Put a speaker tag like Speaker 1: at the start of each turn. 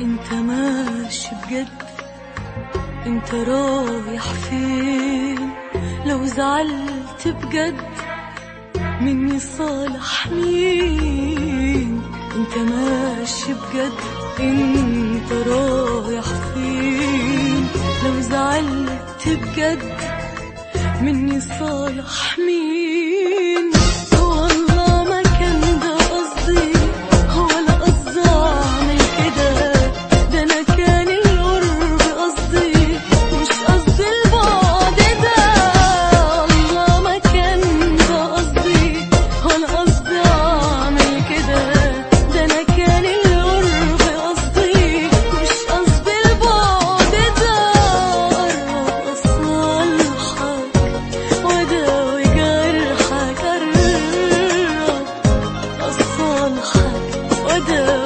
Speaker 1: انت ماشي بجد انت رايح فين لو زعلت بجد مني صالح مين انت ماشي بجد انت رايح فين لو زعلت بجد مني صالح مين والله ما كان ده قصدي ولا قصدي اعمل كده ده انا كان القرب قصدي مش قصدي البعد ده والله ما كان ده قصدي ولا قصدي اعمل كده ده انا كان القرب قصدي مش قصدي البعد ده قرب اصالحك وداوي جرحك قرب أصالحك وداوي